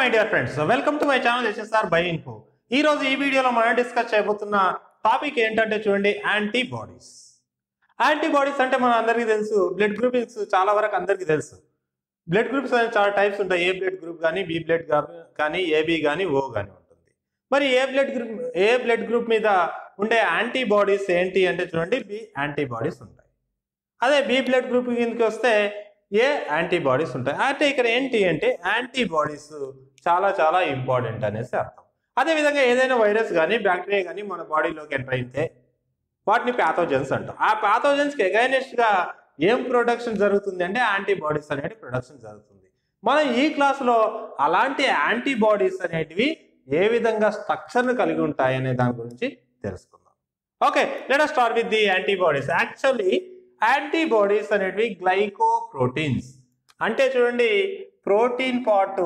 my dear friends welcome to my channel SSR by info ఈ రోజు ఈ వీడియోలో మనం డిస్కస్ చేయబోతున్న టాపిక్ ఏంటంటే చూడండి యాంటీబాడీస్ యాంటీబాడీస్ అంటే మన అందరికీ తెలుసు బ్లడ్ గ్రూపింగ్స్ చాలా వరకు అందరికీ తెలుసు బ్లడ్ గ్రూప్స్ అనేవి చాలా టైప్స్ ఉంటాయి ఏ బ్లడ్ గ్రూప్ కానీ బి బ్లడ్ కానీ ఏబి కానీ ఓ కానీ ఉంటుంది మరి A blood group A blood group మీద ఉండే యాంటీబాడీస్ ఏంటి అంటే చూడండి బి యాంటీబాడీస్ ఉంటాయి అదే బి బ్లడ్ గ్రూప్ కిందకి వస్తే ఏ యాంటీబాడీస్ ఉంటాయి అంటే ఇక్కడ ఏంటి అంటే యాంటీబాడీస్ చాలా చాలా ఇంపార్టెంట్ అనేసి అర్థం అదేవిధంగా ఏదైనా వైరస్ కానీ బ్యాక్టీరియా కానీ మన బాడీలోకి ఎంటర్ అయితే వాటిని ప్యాథోజన్స్ అంటాం ఆ ప్యాథోజన్స్కి ఎగైనెస్ట్గా ఏం ప్రొడక్షన్ జరుగుతుంది అంటే యాంటీబాడీస్ అనేది ప్రొడక్షన్ జరుగుతుంది మనం ఈ క్లాస్లో అలాంటి యాంటీబాడీస్ అనేటివి ఏ విధంగా స్ట్రక్చర్ను కలిగి ఉంటాయి అనే దాని గురించి తెలుసుకుందాం okay let start with the antibodies actually antibodies అనేటివి గ్లైకో ప్రోటీన్స్ అంటే చూడండి protein part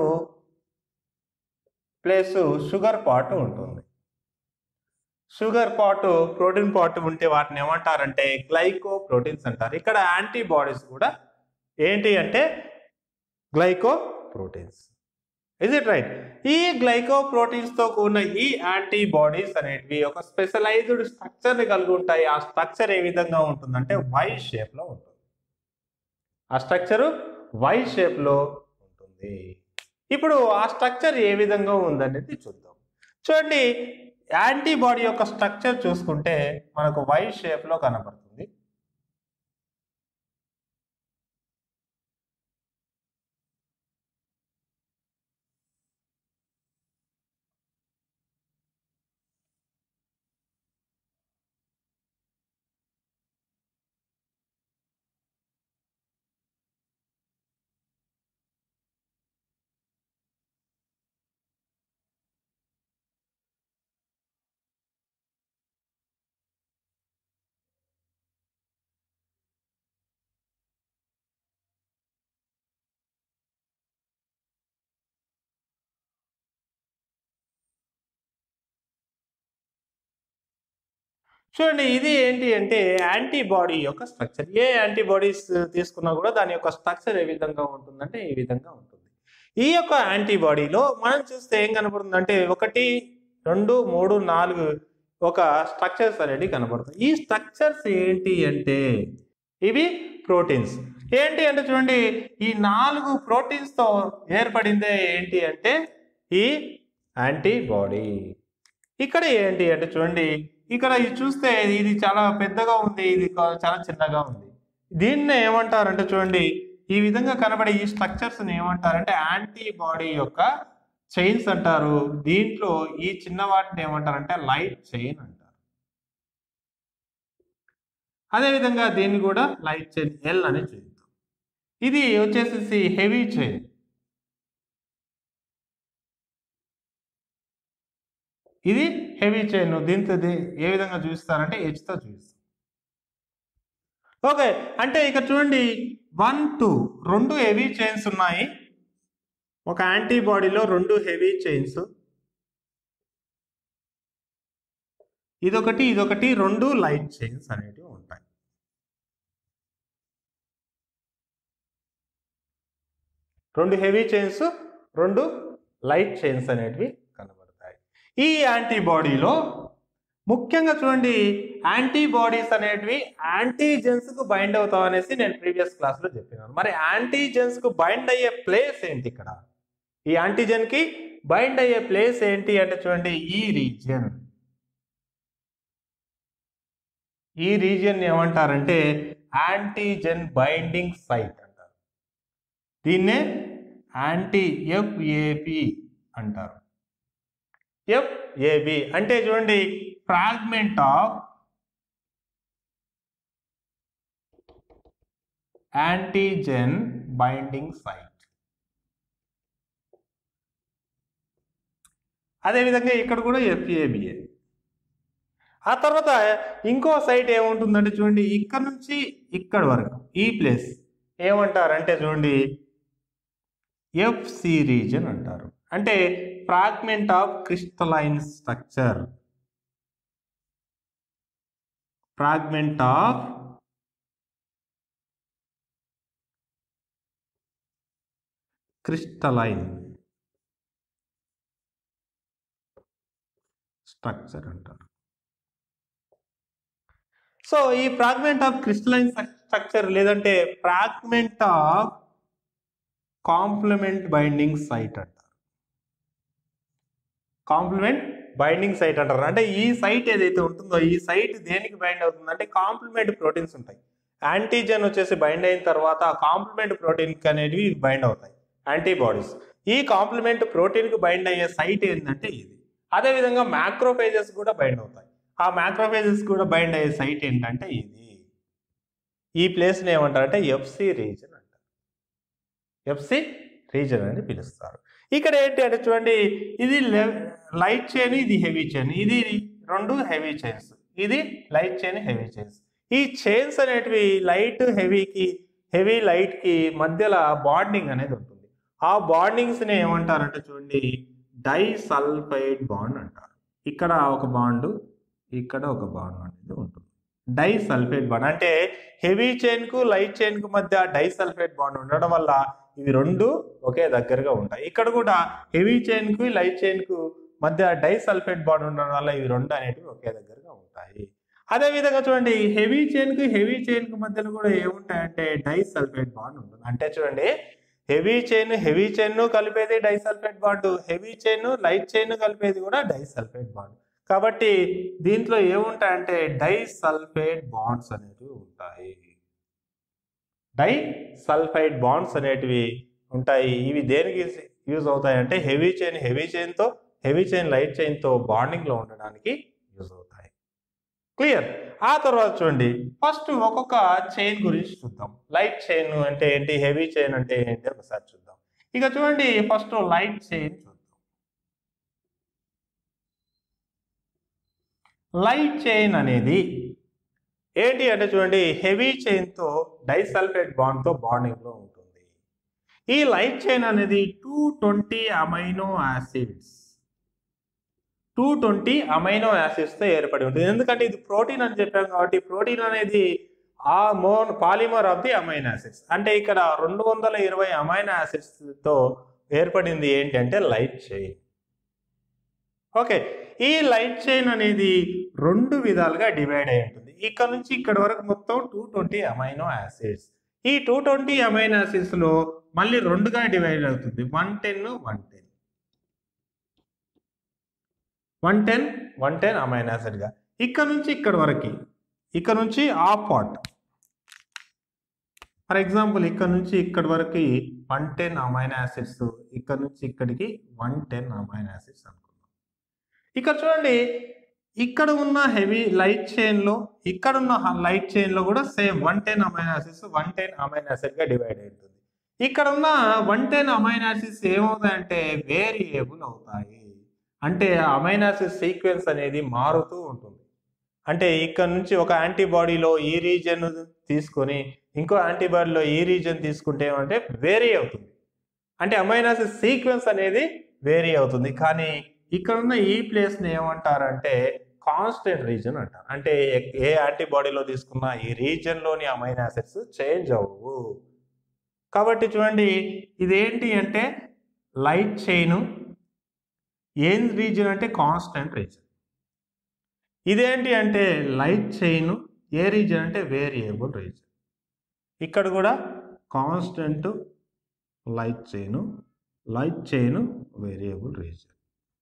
plus sugar part ఉంటుంది షుగర్ పార్ట్ ప్రోటీన్ పార్ట్ ఉంటే వాటిని ఏమంటారంటే గ్లైకో ప్రోటీన్స్ అంటారు ఇక్కడ యాంటీబాడీస్ కూడా ఏంటి అంటే glycoproteins is it right ఈ గ్లైకో ప్రోటీన్స్ తో కూడిన ఈ యాంటీబాడీస్ అనేటివి ఒక స్పెషలైజ్డ్ స్ట్రక్చర్ ని కలిగి ఉంటాయి ఆ స్ట్రక్చర్ ఏ విధంగా ఉంటుందంటే వై షేప్ లో ఉంటుంది ఆ స్ట్రక్చర్ వై షేప్ లో ఉంటుంది ఇప్పుడు ఆ స్ట్రక్చర్ ఏ విధంగా ఉందనేది చూద్దాం చూడండి యాంటీబాడీ యొక్క స్ట్రక్చర్ చూసుకుంటే మనకు వై షేప్ లో కనబడుతుంది చూడండి ఇది ఏంటి అంటే యాంటీబాడీ యొక్క స్ట్రక్చర్ ఏ యాంటీబాడీస్ తీసుకున్నా కూడా దాని యొక్క స్ట్రక్చర్ ఏ విధంగా ఉంటుందంటే ఈ విధంగా ఉంటుంది ఈ యొక్క యాంటీబాడీలో మనం చూస్తే ఏం కనబడుతుందంటే ఒకటి రెండు మూడు నాలుగు ఒక స్ట్రక్చర్స్ అనేవి కనబడుతాయి ఈ స్ట్రక్చర్స్ ఏంటి అంటే ఇవి ప్రోటీన్స్ ఏంటి అంటే చూడండి ఈ నాలుగు ప్రోటీన్స్ తో ఏర్పడిందే ఏంటి అంటే ఈ యాంటీబాడీ ఇక్కడ ఏంటి అంటే చూడండి ఇక్కడ ఇది చూస్తే ఇది చాలా పెద్దగా ఉంది ఇది కా- చాలా చిన్నగా ఉంది దీన్ని ఏమంటారంటే చూడండి ఈ విధంగా కనబడే ఈ స్ట్రక్చర్స్ ఏమంటారంటే యాంటీబాడీ యొక్క చైన్స్ అంటారు దీంట్లో ఈ చిన్న వాటిని ఏమంటారంటే లైట్ చైన్ అంటారు అదేవిధంగా దీన్ని కూడా లైట్ చైన్ ఎల్ అని చూద్దాం ఇది వచ్చేసి హెవీ చైన్ ఇది హెవీ చైన్ దీంతో ది- ఏ విధంగా చూపిస్తారంటే హెచ్తో చూపిస్తారు ఓకే అంటే ఇక్కడ చూడండి వన్ టూ రెండు హెవీ చైన్స్ ఉన్నాయి ఒక యాంటీబాడీలో రెండు హెవీ చైన్స్ ఇదొకటి ఇదొకటి రెండు లైట్ చైన్స్ అనేటివి ఉంటాయి రెండు హెవీ చైన్స్ రెండు లైట్ చైన్స్ అనేటివి కనబడతాయి ఈ యాంటీబాడీలో ముఖ్యంగా చూడండి యాంటీబాడీస్ అనేటివి యాంటీజెన్స్ కు బైండ్ అవుతాం అనేసి నేను ప్రీవియస్ క్లాస్ లో చెప్పినాను మరి యాంటీజెన్స్ కు బైండ్ అయ్యే ప్లేస్ ఏంటి ఇక్కడ ఈ యాంటీజెన్ కి బైండ్ అయ్యే ప్లేస్ ఏంటి అంటే చూడండి ఈ రీజియన్ ఈ రీజియన్ ఏమంటారంటే యాంటీజెన్ బైండింగ్ సైట్ అంటారు దీన్నే యాంటీ ఎఫ్ఏపి అంటారు ఎఫ్ఏబి అంటే చూడండి fragment of antigen binding site అదేవిధంగా ఇక్కడ కూడా ఎఫ్ఏబిఏ ఆ తర్వాత ఇంకో సైట్ ఏముంటుందంటే చూడండి ఇక్కడ నుంచి ఇక్కడ వరకు ఈ ప్లేస్ ఏమంటారంటే చూడండి ఎఫ్సి రీజన్ అంటారు అంటే fragment of crystalline structure fragment of crystalline structure అంటారు సో ఈ ఫ్రాగ్మెంట్ ఆఫ్ క్రిస్టలైన్ స్ట్రక్చర్ లేదంటే fragment of complement binding site అంటారు కాంప్లిమెంట్ బైండింగ్ సైట్ అంటారు అంటే ఈ సైట్ ఏదైతే ఉంటుందో ఈ సైట్ దేనికి బైండ్ అవుతుంది అంటే కాంప్లిమెంట్ ప్రోటీన్స్ ఉంటాయి యాంటీజెన్ వచ్చేసి బైండ్ అయిన తర్వాత కాంప్లిమెంట్ ప్రోటీన్కి అనేవి బైండ్ అవుతాయి యాంటీబాడీస్ ఈ కాంప్లిమెంట్ ప్రోటీన్కి బైండ్ అయ్యే సైట్ ఏంటంటే ఇది అదేవిధంగా మ్యాక్రోఫేజెస్ కూడా బైండ్ అవుతాయి ఆ మ్యాక్రోఫేజెస్ కూడా బైండ్ అయ్యే సైట్ ఏంటంటే ఇది ఈ ప్లేస్ని ఏమంటారంటే ఎఫ్సి రీజన్ అంటారు ఎఫ్సి రీజన్ అని పిలుస్తారు ఇక్కడ ఏంటి అంటే చూడండి ఇది లైట్ చైన్ ఇది హెవీ చైన్ ఇది రెండు హెవీ చైన్స్ ఇది లైట్ చైన్ హెవీ చైన్స్ ఈ చైన్స్ అనేటివి లైట్ హెవీకి హెవీ లైట్కి మధ్యలో బాండింగ్ అనేది ఉంటుంది ఆ బాండింగ్స్ని ఏమంటారంటే చూడండి డైసల్ఫైడ్ బాండ్ అంటారు ఇక్కడ ఒక బాండ్ ఇక్కడ ఒక బాండ్ అనేది ఉంటుంది డైసల్ఫైడ్ బాండ్ అంటే హెవీ చైన్కు లైట్ చైన్కు మధ్య డైసల్ఫైడ్ బాండ్ ఉండడం వల్ల ఇవి రెండు ఒకే దగ్గరగా ఉంటాయి ఇక్కడ కూడా హెవీ చైన్కు లైట్ చైన్కు మధ్య డైసల్ఫైడ్ బాండ్ ఉండడం వల్ల ఇవి రెండు అనేటివి ఒకే దగ్గరగా ఉంటాయి అదే విధంగా చూడండి హెవీ చైన్కు హెవీ చైన్కు మధ్యలో కూడా ఏముంటాయంటే డైసల్ఫైడ్ బాండ్ ఉంటుంది అంటే చూడండి హెవీ చైన్ హెవీ చైన్ కలిపేది disulphide bond heavy chain light chain కలిపేది కూడా డైసల్ఫైడ్ బాండ్ కాబట్టి దీంట్లో ఏముంటాయంటే డైసల్ఫైడ్ బాండ్స్ అనేటివి ఉంటాయి డై సల్ఫైడ్ బాండ్స్ అనేటివి ఉంటాయి ఇవి దేనికి యూజ్ అవుతాయి అంటే హెవీ చైన్ హెవీ చైన్తో హెవీ చైన్ లైట్ చైన్తో బాండింగ్లో ఉండడానికి యూజ్ అవుతాయి క్లియర్ ఆ తర్వాత చూడండి ఫస్ట్ ఒక్కొక్క చైన్ గురించి చూద్దాం లైట్ చైన్ అంటే ఏంటి హెవీ చైన్ అంటే ఏంటి ఒకసారి చూద్దాం ఇక చూడండి ఫస్ట్ లైట్ చైన్ చూద్దాం లైట్ చైన్ అనేది ఏంటి అంటే చూడండి హెవీ చైన్తో డైసల్ఫేట్ బాండ్తో బాండింగ్లో ఉంటుంది ఈ లైట్ చైన్ అనేది two twenty amino acids two twenty amino యాసిడ్స్తో ఏర్పడి ఉంటుంది ఎందుకంటే ఇది ప్రోటీన్ అని చెప్పాం కాబట్టి ప్రోటీన్ అనేది ఆ మోన్ polymer of the amino acids అంటే ఇక్కడ రెండు వందల ఇరవై అమైనో యాసిడ్స్తో ఏర్పడింది ఏంటంటే లైట్ చైన్ ఓకే ఈ లైట్ చైన్ అనేది రెండు విధాలుగా డివైడ్ అయి ఉంటుంది ఇక్కడ నుంచి ఇక్కడ వరకు మొత్తం టూ ట్వంటీ అమైనో యాసిడ్స్ ఈ టూ ట్వంటీ అమైనో యాసిడ్స్ లో మళ్ళీ రెండుగా డివైడ్ అవుతుంది one ten one ten one ten one ten amino acid గా ఇక్కడ నుంచి ఇక్కడ వరకు ఇక్కడ నుంచి హాఫ్ పార్ట్ ఫర్ ఎగ్జాంపుల్ ఇక్కడ నుంచి ఇక్కడ వరకు వన్ టెన్ అమైనో యాసిడ్స్ ఇక్కడ నుంచి ఇక్కడికి వన్ టెన్ అమైనో యాసిడ్స్ అనుకుందాం ఇక్కడ చూడండి ఇక్కడ ఉన్న హెవీ లైట్ చైన్ లో ఇక్కడ ఉన్న లైట్ చైన్ లో కూడా same one ten amino acids one ten amino acid గా డివైడ్ అవుతుంది ఇక్కడ ఉన్న వన్ టెన్ అమైనో యాసిడ్స్ ఏమవుతాయంటే వేరియేబుల్ అవుతాయి అంటే అమైనో యాసిడ్ సీక్వెన్స్ అనేది మారుతూ ఉంటుంది అంటే ఇక్కడ నుంచి ఒక యాంటీబాడీలో ఈ రీజన్ తీసుకొని ఇంకో యాంటీబాడీలో ఈ రీజన్ తీసుకుంటే ఏమంటే వేరీ అవుతుంది అంటే అమైనో యాసిడ్ సీక్వెన్స్ అనేది వేరీ అవుతుంది కానీ ఇక్కడ ఉన్న ఈ ప్లేస్ని ఏమంటారంటే కాన్స్టెంట్ రీజన్ అంటారు అంటే ఏ- ఏ యాంటీబాడీలో తీసుకున్న ఈ రీజన్లోని అమైనో యాసిడ్స్ చేంజ్ అవ్వవు కాబట్టి చూడండి ఇదేంటి అంటే లైట్ చైన్ ఏం రీజన్ అంటే కాన్స్టెంట్ రీజన్ ఇదేంటి అంటే లైట్ చైన్ ఏ రీజన్ అంటే వేరియబుల్ రీజన్ ఇక్కడ కూడా constant light chain light chain variable region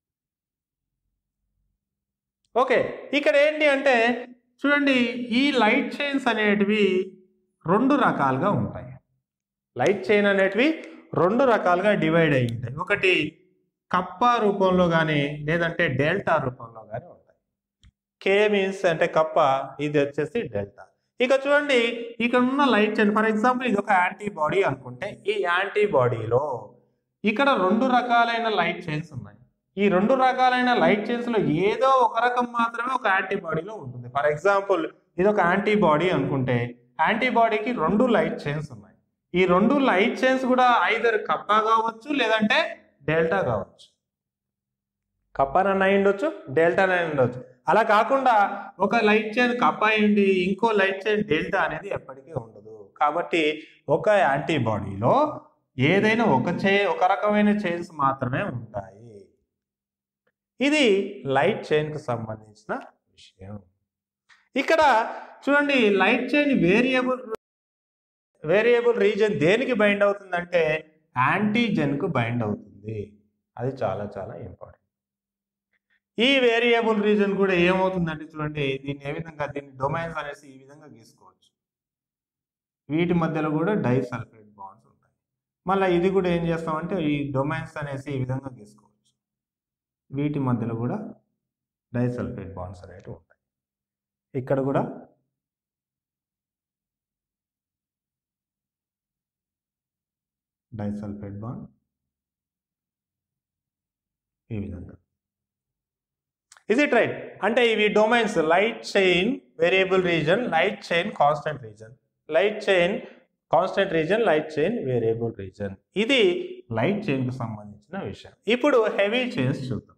okay ఇక్కడ ఏంటి అంటే చూడండి ఈ లైట్ చైన్స్ అనేటివి రెండు రకాలుగా ఉంటాయి లైట్ చైన్ అనేటివి రెండు రకాలుగా డివైడ్ అయి ఉంటాయి ఒకటి కప్పా రూపంలో కానీ లేదంటే డెల్టా రూపంలో కానీ ఉంటాయి కే మీన్స్ అంటే కప్ప ఇది వచ్చేసి డెల్టా ఇక చూడండి ఇక్కడ ఉన్న లైట్ చైన్ ఫర్ ఎగ్జాంపుల్ ఇది ఒక యాంటీబాడీ అనుకుంటే ఈ యాంటీబాడీలో ఇక్కడ రెండు రకాలైన లైట్ చైన్స్ ఉన్నాయి ఈ రెండు రకాలైన లైట్ చైన్స్ లో ఏదో ఒక రకం మాత్రమే ఒక యాంటీబాడీలో ఉంటుంది ఫర్ ఎగ్జాంపుల్ ఇది ఒక యాంటీబాడీ అనుకుంటే యాంటీబాడీకి రెండు లైట్ చైన్స్ ఉన్నాయి ఈ రెండు లైట్ చైన్స్ కూడా ఐదర్ కప్పా కావచ్చు లేదంటే డెల్టా కావచ్చు కప్పానన్న అయి ఉండొచ్చు డెల్టా అయి ఉండొచ్చు అలా కాకుండా ఒక లైట్ చైన్ కప్పా అయింది ఇంకో లైట్ చైన్ డెల్టా అనేది ఎప్పటికీ ఉండదు కాబట్టి ఒక యాంటీబాడీలో ఏదైనా ఒక చే ఒక రకమైన చైన్స్ మాత్రమే ఉంటాయి ఇది లైట్ చైన్కు సంబంధించిన విషయం ఇక్కడ చూడండి light chain variable variable region దేనికి బైండ్ అవుతుందంటే యాంటీజెన్కు బైండ్ అవుతుంది అది చాలా చాలా ఇంపార్టెంట్ ఈ వేరియబుల్ రీజన్ కూడా ఏమవుతుందంటే చూడండి దీన్ని ఏ విధంగా దీన్ని డొమైన్స్ అనేసి ఈ విధంగా గీసుకోవచ్చు వీటి మధ్యలో కూడా డైసల్ఫేట్ బాండ్స్ ఉంటాయి మళ్ళీ ఇది కూడా ఏం చేస్తామంటే ఈ డొమైన్స్ అనేసి ఈ విధంగా గీసుకోవచ్చు వీటి మధ్యలో కూడా డైసల్ఫేట్ బాండ్స్ అనేవి ఉంటాయి ఇక్కడ కూడా డైసల్ఫేట్ బాండ్ ఈ విధంగా ఇస్ ఇట్ రైట్ అంటే ఇవి domains light chain variable region light chain constant region light chain constant region light chain variable region ఇది లైట్ చైన్కు సంబంధించిన విషయం ఇప్పుడు హెవీ చైన్స్ చూద్దాం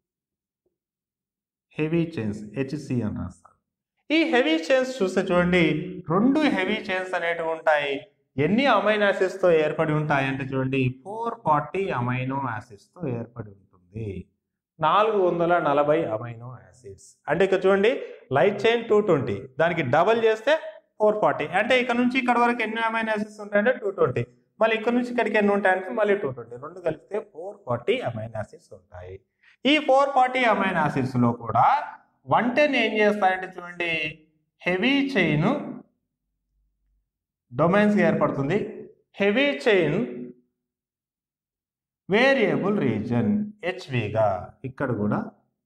హెవీ చైన్స్ హెచ్సి అని రాస్తారు ఈ హెవీ చైన్స్ చూస్తే చూడండి రెండు హెవీ చైన్స్ అనేటివి ఉంటాయి ఎన్ని అమైనో యాసిడ్స్ తో ఏర్పడి ఉంటాయి అంటే చూడండి ఫోర్ ఫార్టీ అమైనో యాసిడ్స్ తో ఏర్పడి ఉంటుంది నాలుగు వందల నలభై అమైనో యాసిడ్స్ అంటే ఇక్కడ చూడండి లైట్ చైన్ టూ ట్వంటీ దానికి డబల్ చేస్తే ఫోర్ ఫార్టీ అంటే ఇక్కడ నుంచి ఇక్కడ వరకు ఎన్ని అమైనో యాసిడ్స్ ఉంటాయంటే టూ ట్వంటీ మళ్ళీ ఇక్కడ నుంచి ఇక్కడికి ఎన్ని ఉంటాయంటే మళ్ళీ టూ ట్వంటీ రెండు కలిపితే ఫోర్ ఫార్టీ అమైనో యాసిడ్స్ ఉంటాయి ఈ ఫోర్ ఫార్టీ అమైనో యాసిడ్స్ లో కూడా వన్ టెన్ ఏం చేస్తాయంటే చూడండి హెవీ చైన్ డొమైన్స్ ఏర్పడుతుంది హెవీ చైన్ వేరియబుల్ రీజన్ హెచ్విగా ఇక్కడ కూడా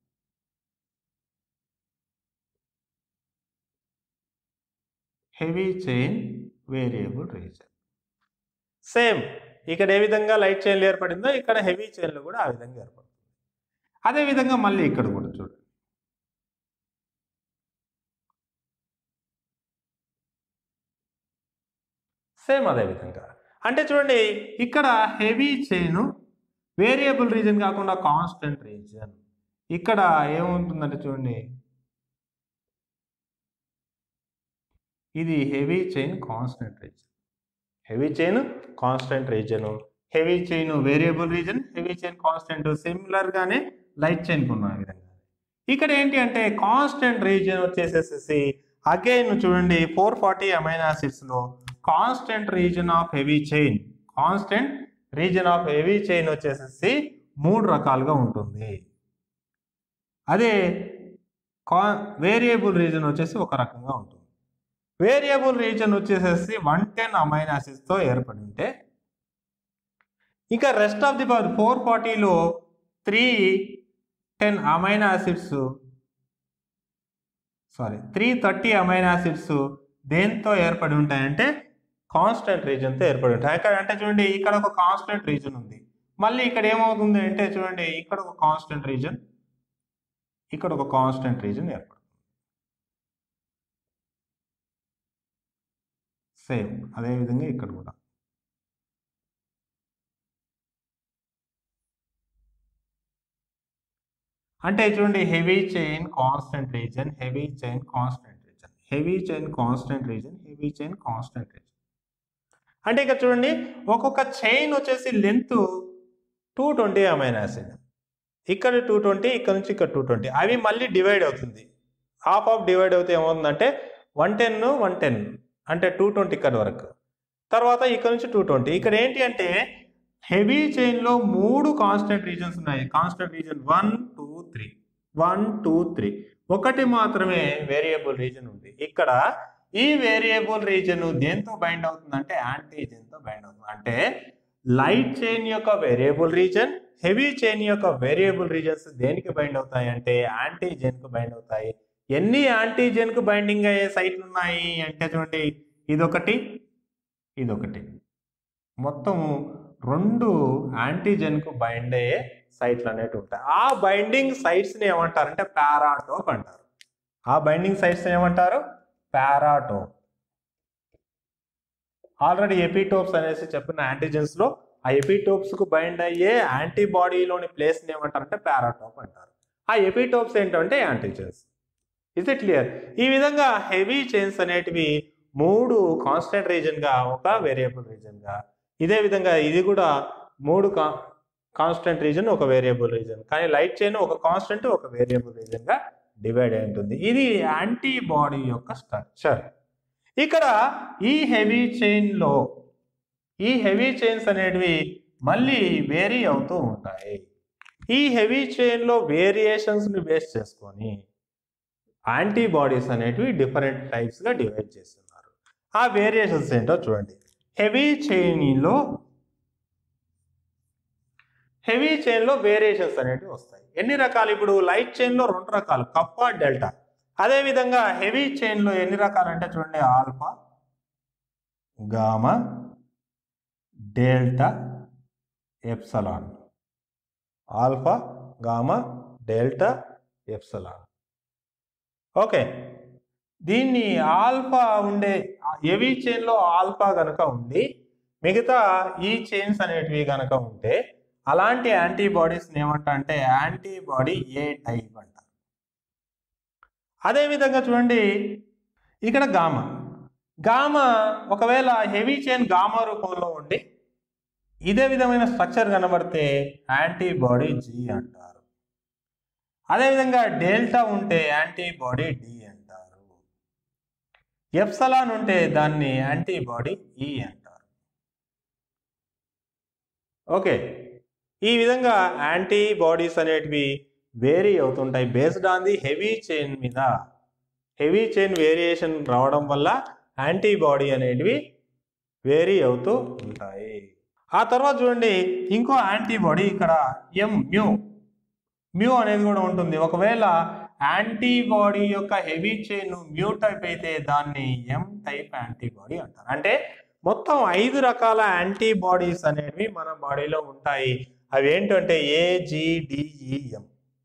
heavy chain variable region same ఇక్కడ ఏ విధంగా లైట్ చైన్లు ఏర్పడిందో ఇక్కడ హెవీ చైన్లు కూడా ఆ విధంగా ఏర్పడుతుంది అదే విధంగా మళ్ళీ ఇక్కడ కూడా చూడండి సేమ్ అదే విధంగా అంటే చూడండి ఇక్కడ హెవీ చైన్ వేరియబుల్ రీజన్ కాకుండా కాన్స్టెంట్ రీజన్ ఇక్కడ ఏముంటుందంటే చూడండి ఇది heavy chain constant region heavy chain constant region heavy chain variable region heavy chain constant similar గానే లైట్ చైన్ ఉన్న విధంగా ఇక్కడ ఏంటి అంటే కాన్స్టెంట్ రీజన్ వచ్చేసేసి అగైన్ చూడండి ఫోర్ ఫార్టీ అమైనో యాసిడ్స్ లో constant region of heavy chain constant region of heavy chain వచ్చేసేసి మూడు రకాలుగా ఉంటుంది అదే కా వేరియబుల్ రీజన్ వచ్చేసి ఒక రకంగా ఉంటుంది వేరియబుల్ రీజన్ వచ్చేసేసి వన్ టెన్ అమైనో తో ఏర్పడి ఉంటే ఇంకా రెస్ట్ ఆఫ్ ది ఫోర్ ఫార్టీలో three ten amino acids sorry three thirty amino acids దేంతో ఏర్పడి ఉంటాయంటే కాన్స్టెంట్ రీజన్తో ఏర్పడి ఉంటాయి అక్కడ అంటే చూడండి ఇక్కడ ఒక కాన్స్టెంట్ రీజన్ ఉంది మళ్ళీ ఇక్కడ ఏమవుతుంది అంటే చూడండి ఇక్కడ ఒక కాన్స్టెంట్ రీజన్ ఇక్కడ ఒక కాన్స్టెంట్ రీజన్ ఏర్పడుతుంది సేమ్ అదే విధంగా ఇక్కడ కూడా అంటే చూడండి heavy chain constant region heavy chain constant region heavy chain constant region heavy chain constant region అంటే ఇక్కడ చూడండి ఒక్కొక్క చైన్ వచ్చేసి length two twenty amine acid ఇక్కడ టూ ట్వంటీ ఇక్కడ నుంచి ఇక్కడ టూ ట్వంటీ అవి మళ్ళీ డివైడ్ అవుతుంది హాఫ్ ఆఫ్ డివైడ్ అవుతే ఏమవుతుందంటే వన్ టెన్ వన్ టెన్ అంటే టూ ట్వంటీ ఇక్కడ వరకు తర్వాత ఇక్కడ నుంచి టూ ట్వంటీ ఇక్కడ ఏంటి అంటే హెవీ చైన్లో మూడు కాన్స్టెంట్ రీజన్స్ ఉన్నాయి constant region one two three one two three ఒకటి మాత్రమే వేరియబుల్ రీజన్ ఉంది ఇక్కడ ఈ వేరియబుల్ రీజన్ దేంతో బైండ్ అవుతుందంటే యాంటీజెన్తో బైండ్ అవుతుంది అంటే లైట్ చైన్ యొక్క వేరియబుల్ రీజన్ హెవీ చైన్ యొక్క వేరియబుల్ రీజన్స్ దేనికి బైండ్ అవుతాయి అంటే యాంటీజెన్కు బైండ్ అవుతాయి ఎన్ని యాంటీజెన్కు బైండింగ్ అయ్యే సైట్లు ఉన్నాయి అంటే చూడండి ఇదొకటి ఇదొకటి మొత్తము రెండు యాంటీజెన్కు బైండ్ అయ్యే సైట్లు అనేవి ఉంటాయి ఆ బైండింగ్ సైట్స్ని ఏమంటారంటే పారాటోప్ అంటారు ఆ బైండింగ్ సైట్స్ ఏమంటారు పారాటోప్ ఆల్రెడీ ఎపిటోప్స్ అనేసి చెప్పిన యాంటీజెన్స్ లో ఆ ఎపిటోప్స్ కు బైండ్ అయ్యే యాంటీబాడీలోని ప్లేస్ ఏమంటారంటే పారాటోప్ అంటారు ఆ ఎపిటోప్స్ ఏంటంటే యాంటీజెన్స్ ఇస్ ఇట్ క్లియర్ ఈ విధంగా హెవీ చైన్స్ అనేటివి మూడు కాన్స్టెంట్ రీజన్ గా ఒక వేరియబుల్ రీజన్ గా ఇదే విధంగా ఇది కూడా మూడు కా కాన్స్టెంట్ రీజన్ ఒక వేరియబుల్ రీజన్ కానీ లైట్ చైన్ ఒక కాన్స్టెంట్ ఒక వేరియబుల్ రీజన్గా డివైడ్ అయి ఉంటుంది ఇది యాంటీబాడీ యొక్క స్ట్రక్చర్ ఇక్కడ ఈ హెవీ చైన్లో ఈ హెవీ చైన్స్ అనేటివి మళ్ళీ వేరీ అవుతూ ఉంటాయి ఈ హెవీ చైన్లో వేరియేషన్స్ని బేస్ చేసుకొని యాంటీబాడీస్ అనేటివి డిఫరెంట్ టైప్స్గా డివైడ్ చేస్తున్నారు ఆ వేరియేషన్స్ ఏంటో చూడండి హెవీ చైన్లో హెవీ చైన్లో వేరియేషన్స్ అనేటివి వస్తాయి ఎన్ని రకాలు ఇప్పుడు లైట్ చైన్లో రెండు రకాలు కప్పా డెల్టా అదేవిధంగా హెవీ చైన్లో ఎన్ని రకాలు అంటే చూడండి alpha gamma delta epsilon alpha gamma delta epsilon okay దీన్ని ఆల్ఫా ఉండే హెవీ చైన్లో ఆల్ఫా కనుక ఉండి మిగతా ఈ చైన్స్ అనేటివి కనుక ఉంటే అలాంటి యాంటీబాడీస్ని ఏమంటా అంటే యాంటీబాడీ ఏ టైప్ అంటారు అదేవిధంగా చూడండి ఇక్కడ గామా గామా ఒకవేళ హెవీ చైన్ గామా రూపంలో ఉండి ఇదే విధమైన స్ట్రక్చర్ కనబడితే యాంటీబాడీ జి అంటారు అదేవిధంగా డెల్టా ఉంటే యాంటీబాడీ డి అంటారు ఎప్సలాన్ ఉంటే దాన్ని యాంటీబాడీ ఈ అంటారు ఓకే ఈ విధంగా యాంటీబాడీస్ అనేటివి వేరీ అవుతుంటాయి based on the heavy chain మీద హెవీ చైన్ వేరియేషన్ రావడం వల్ల యాంటీబాడీ అనేటివి వేరీ అవుతూ ఉంటాయి ఆ తర్వాత చూడండి ఇంకో యాంటీబాడీ ఇక్కడ ఎం మ్యూ మ్యూ అనేది కూడా ఉంటుంది ఒకవేళ యాంటీబాడీ యొక్క హెవీ చైన్ మ్యూ టైప్ అయితే దాన్ని ఎం టైప్ యాంటీబాడీ అంటారు అంటే మొత్తం ఐదు రకాల యాంటీబాడీస్ అనేవి మన బాడీలో ఉంటాయి అవి ఏంటంటే ఏజిడిఈఎం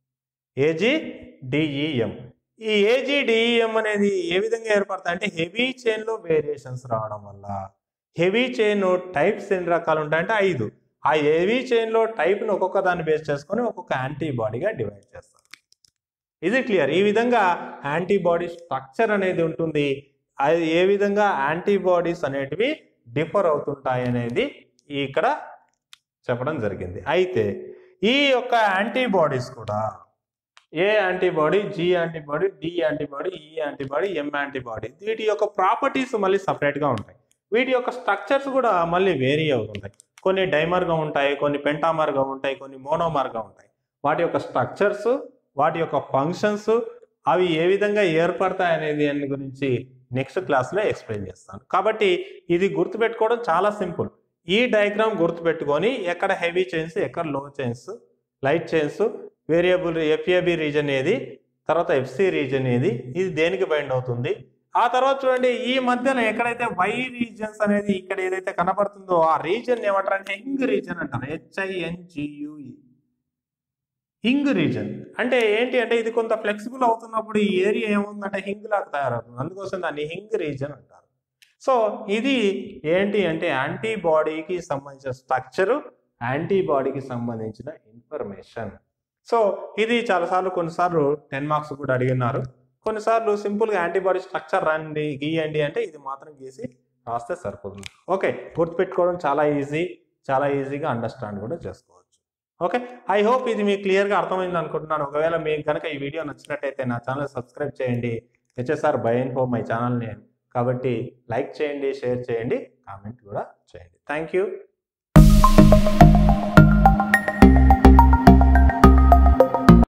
ఏజిడిఈఎం ఈ ఏజిడిఈఎం అనేది ఏ విధంగా ఏర్పడతాయి అంటే హెవీ చైన్లో వేరియేషన్స్ రావడం వల్ల హెవీ చైన్ టైప్స్ ఎన్ని రకాలు ఉంటాయంటే ఐదు ఆ హెవీ చైన్లో టైప్ను ఒక్కొక్క దాన్ని బేస్ చేసుకొని ఒక్కొక్క యాంటీబాడీగా డివైడ్ చేస్తారు ఇది క్లియర్ ఈ విధంగా యాంటీబాడీ స్ట్రక్చర్ అనేది ఉంటుంది అది ఏ విధంగా యాంటీబాడీస్ అనేటివి డిఫర్ అవుతుంటాయి అనేది ఇక్కడ చెప్పడం జరిగింది అయితే ఈ యొక్క యాంటీబాడీస్ కూడా A antibody G antibody D antibody E antibody M antibody వీటి యొక్క ప్రాపర్టీస్ మళ్ళీ సపరేట్గా ఉంటాయి వీటి యొక్క స్ట్రక్చర్స్ కూడా మళ్ళీ వేరీ అవుతుంటాయి కొన్ని డైమర్గా ఉంటాయి కొన్ని పెంటామర్గా ఉంటాయి కొన్ని మోనోమర్గా ఉంటాయి వాటి యొక్క స్ట్రక్చర్స్ వాటి యొక్క ఫంక్షన్స్ అవి ఏ విధంగా ఏర్పడతాయి అనేది దాని గురించి నెక్స్ట్ క్లాస్లో ఎక్స్ప్లెయిన్ చేస్తాను కాబట్టి ఇది గుర్తుపెట్టుకోవడం చాలా సింపుల్ ఈ డయాగ్రామ్ గుర్తుపెట్టుకొని ఎక్కడ హెవీ చైన్స్ ఎక్కడ లో chains light chains variable FAB region ఏది తర్వాత ఎఫ్సి రీజన్ ఏది ఇది దేనికి బైండ్ అవుతుంది ఆ తర్వాత చూడండి ఈ మధ్యన ఎక్కడైతే వై రీజన్స్ అనేది ఇక్కడ ఏదైతే కనబడుతుందో ఆ రీజన్ ఏమంటారు అంటే హింగ్ రీజన్ అంటారు హెచ్ఐఎన్జియుఈ హింగ్ రీజన్ అంటే ఏంటి అంటే ఇది కొంత ఫ్లెక్సిబుల్ అవుతున్నప్పుడు ఈ ఏరియా ఏముందంటే హింగ్ లాగా తయారవుతుంది అందుకోసం దాన్ని హింగ్ రీజన్ అంటారు సో ఇది ఏంటి అంటే యాంటీబాడీకి సంబంధించిన స్ట్రక్చరు యాంటీబాడీకి సంబంధించిన ఇన్ఫర్మేషన్ సో ఇది చాలాసార్లు కొన్నిసార్లు టెన్ మార్క్స్ కూడా అడిగినారు కొన్నిసార్లు సింపుల్గా యాంటీబాడీ స్ట్రక్చర్ రండి గీయండి అంటే ఇది మాత్రం గీసి రాస్తే సరిపోతుంది ఓకే గుర్తుపెట్టుకోవడం చాలా ఈజీ చాలా ఈజీగా అండర్స్టాండ్ కూడా చేసుకోవచ్చు ఓకే ఐ హోప్ ఇది మీకు క్లియర్గా అర్థమైంది అనుకుంటున్నాను ఒకవేళ మీకు కనుక ఈ వీడియో నచ్చినట్టయితే నా ఛానల్ సబ్స్క్రైబ్ చేయండి HSR by info my channel name కాబట్టి లైక్ చేయండి షేర్ చేయండి కామెంట్ కూడా చేయండి థ్యాంక్ యూ